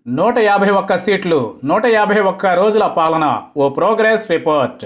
నూట యాభై ఒక్క సీట్లు నూట యాభై ఒక్క రోజుల పాలన ఓ ప్రోగ్రెస్ రిపోర్ట్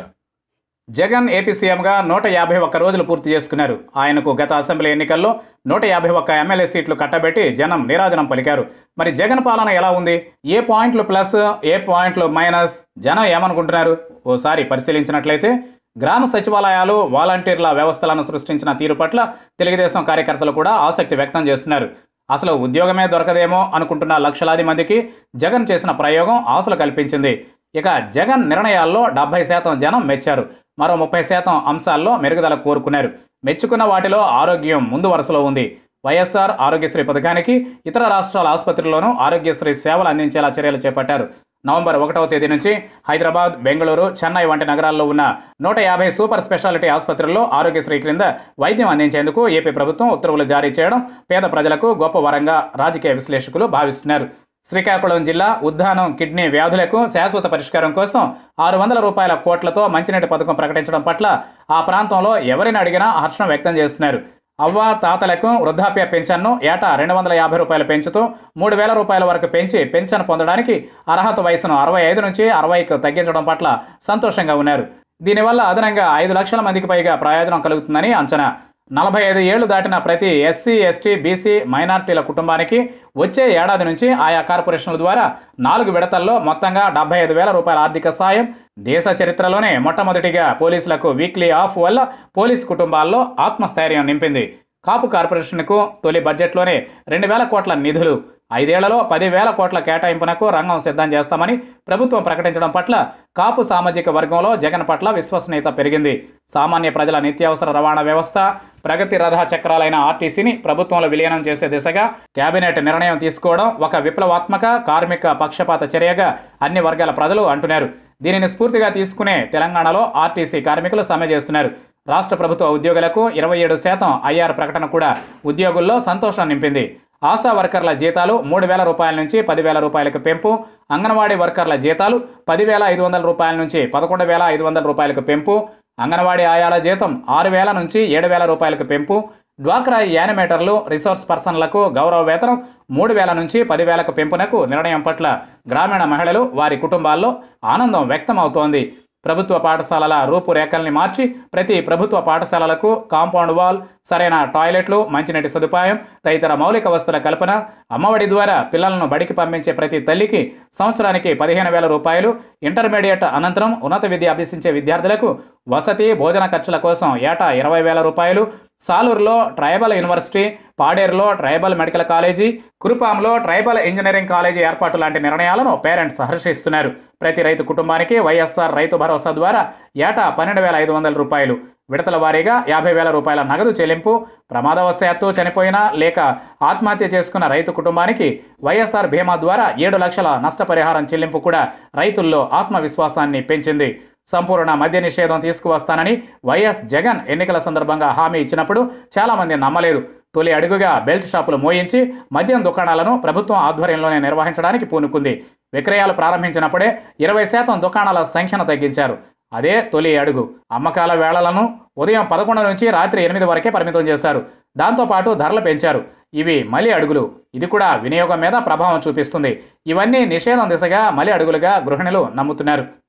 జగన్ ఏపీ సీఎంగా నూట యాభై ఒక్క రోజులు పూర్తి చేసుకున్నారు ఆయనకు గత అసెంబ్లీ ఎన్నికల్లో నూట యాభై ఒక్క ఎమ్మెల్యే సీట్లు కట్టబెట్టి జనం నీరాజనం పలికారు మరి జగన్ పాలన ఎలా ఉంది ఏ పాయింట్లు ప్లస్ ఏ పాయింట్లు మైనస్ జనం ఏమనుకుంటున్నారు ఓసారి పరిశీలించినట్లయితే గ్రామ సచివాలయాలు వాలంటీర్ల వ్యవస్థలను సృష్టించిన తీరు పట్ల తెలుగుదేశం కార్యకర్తలు కూడా ఆసక్తి వ్యక్తం చేస్తున్నారు అసలు ఉద్యోగమే దొరకదేమో అనుకుంటున్న లక్షలాది మందికి జగన్ చేసిన ప్రయోగం ఆశలు కల్పించింది ఇక జగన్ నిర్ణయాల్లో డెబ్బై శాతం జనం మెచ్చారు మరో ముప్పై శాతం అంశాల్లో మెరుగుదల కోరుకున్నారు మెచ్చుకున్న వాటిలో ఆరోగ్యం ముందు వరుసలో ఉంది వైఎస్ఆర్ ఆరోగ్యశ్రీ పథకానికి ఇతర రాష్ట్రాల ఆసుపత్రుల్లోనూ ఆరోగ్యశ్రీ సేవలు అందించేలా చర్యలు చేపట్టారు నవంబర్ ఒకటవ తేదీ నుంచి హైదరాబాద్ బెంగళూరు చెన్నై వంటి నగరాల్లో ఉన్న నూట యాభై సూపర్ స్పెషాలిటీ ఆసుపత్రుల్లో ఆరోగ్యశ్రీ క్రింద వైద్యం అందించేందుకు ఏపీ ప్రభుత్వం ఉత్తర్వులు జారీ చేయడం పేద ప్రజలకు గొప్ప వరంగా రాజకీయ విశ్లేషకులు భావిస్తున్నారు శ్రీకాకుళం జిల్లా ఉద్దానం కిడ్నీ వ్యాధులకు శాశ్వత పరిష్కారం కోసం ఆరు వందల రూపాయల కోట్లతో మంచినీటి పథకం ప్రకటించడం పట్ల ఆ ప్రాంతంలో ఎవరిని అడిగినా హర్షం వ్యక్తం చేస్తున్నారు అవ్వ తాతలకు వృద్ధాప్య పెన్షన్ను ఏటా రెండు వందల యాభై రూపాయలు పెంచుతూ మూడు వేల రూపాయల వరకు పెంచి పెన్షన్ పొందడానికి అర్హత వయసును అరవై ఐదు నుంచి అరవైకి తగ్గించడం పట్ల సంతోషంగా ఉన్నారు దీనివల్ల అదనంగా ఐదు లక్షల మందికి పైగా ప్రయోజనం కలుగుతుందని అంచనా నలభై ఐదు ఏళ్లు దాటిన ప్రతి ఎస్సీ ఎస్టీ బీసీ మైనార్టీల కుటుంబానికి వచ్చే ఏడాది నుంచి ఆయా కార్పొరేషన్ల ద్వారా నాలుగు విడతల్లో మొత్తంగా డెబ్బై ఐదు వేల రూపాయల ఆర్థిక సాయం దేశ చరిత్రలోనే మొట్టమొదటిగా పోలీసులకు వీక్లీ ఆఫ్ వల్ల పోలీస్ కుటుంబాల్లో ఆత్మస్థైర్యం నింపింది కాపు కార్పొరేషన్కు తొలి బడ్జెట్లోనే రెండు వేల కోట్ల నిధులు ఐదేళ్లలో పదివేల కోట్ల కేటాయింపునకు రంగం సిద్ధం చేస్తామని ప్రభుత్వం ప్రకటించడం పట్ల కాపు సామాజిక వర్గంలో జగన్ పట్ల విశ్వసనీయత పెరిగింది సామాన్య ప్రజల నిత్యావసర రవాణా వ్యవస్థ ప్రగతి రథ చక్రాలైన ఆర్టీసీని ప్రభుత్వంలో విలీనం చేసే దిశగా కేబినెట్ నిర్ణయం తీసుకోవడం ఒక విప్లవాత్మక కార్మిక పక్షపాత చర్యగా అన్ని వర్గాల ప్రజలు అంటున్నారు దీనిని స్ఫూర్తిగా తీసుకునే తెలంగాణలో ఆర్టీసీ కార్మికులు సమ్మె చేస్తున్నారు రాష్ట్ర ప్రభుత్వ ఉద్యోగులకు ఇరవై ఏడు శాతం ఐఆర్ ప్రకటన కూడా ఉద్యోగుల్లో సంతోషం నింపింది ఆశా వర్కర్ల జీతాలు మూడు వేల రూపాయల నుంచి పదివేల రూపాయలకు పెంపు అంగన్వాడీ వర్కర్ల జీతాలు పదివేల ఐదు వందల రూపాయల నుంచి పదకొండు వేల ఐదు వందల రూపాయలకు పెంపు అంగన్వాడీ ఆయాల జీతం ఆరు వేల నుంచి ఏడు వేల రూపాయలకు పెంపు డ్వాక్రా యానిమేటర్లు రిసోర్స్ పర్సన్లకు గౌరవ వేతనం మూడు వేల నుంచి పదివేలకు పెంపునకు నిర్ణయం పట్ల గ్రామీణ మహిళలు వారి కుటుంబాల్లో ఆనందం వ్యక్తమవుతోంది ప్రభుత్వ పాఠశాలల రూపురేఖల్ని మార్చి ప్రతి ప్రభుత్వ పాఠశాలలకు కాంపౌండ్ వాల్ సరైన టాయిలెట్లు మంచినీటి సదుపాయం తదితర మౌలిక వస్తువుల కల్పన అమ్మఒడి ద్వారా పిల్లలను బడికి పంపించే ప్రతి తల్లికి సంవత్సరానికి పదిహేను వేల రూపాయలు ఇంటర్మీడియట్ అనంతరం ఉన్నత విద్య అభ్యసించే విద్యార్థులకు వసతి భోజన ఖర్చుల కోసం ఏటా ఇరవై వేల రూపాయలు సాలూరులో ట్రైబల్ యూనివర్సిటీ పాడేరులో ట్రైబల్ మెడికల్ కాలేజీ కురుపాంలో ట్రైబల్ ఇంజనీరింగ్ కాలేజీ ఏర్పాటు లాంటి నిర్ణయాలను పేరెంట్స్ హర్షిస్తున్నారు ప్రతి రైతు కుటుంబానికి వైఎస్ఆర్ రైతు భరోసా ద్వారా ఏటా పన్నెండు వేల ఐదు వందల రూపాయలు విడతల వారీగా యాభై వేల రూపాయల నగదు చెల్లింపు ప్రమాదవశాత్తు చనిపోయినా లేక ఆత్మహత్య చేసుకున్న రైతు కుటుంబానికి వైఎస్ఆర్ బీమా ద్వారా ఏడు లక్షల నష్టపరిహారం చెల్లింపు కూడా రైతుల్లో ఆత్మవిశ్వాసాన్ని పెంచింది సంపూర్ణ మద్య నిషేధం తీసుకువస్తానని వైఎస్ జగన్ ఎన్నికల సందర్భంగా హామీ ఇచ్చినప్పుడు చాలామంది నమ్మలేదు తొలి అడుగుగా బెల్ట్ షాపులు మోయించి మద్యం దుకాణాలను ప్రభుత్వం ఆధ్వర్యంలోనే నిర్వహించడానికి పూనుకుంది విక్రయాలు ప్రారంభించినప్పుడే ఇరవై శాతం దుకాణాల సంఖ్యను తగ్గించారు అదే తొలి అడుగు అమ్మకాల వేళలను ఉదయం పదకొండు నుంచి రాత్రి ఎనిమిది వరకే పరిమితం చేశారు దాంతోపాటు ధరలు పెంచారు ఇవి మలి అడుగులు ఇది కూడా వినియోగం మీద ప్రభావం చూపిస్తుంది ఇవన్నీ నిషేధం దిశగా మలి అడుగులుగా గృహిణులు నమ్ముతున్నారు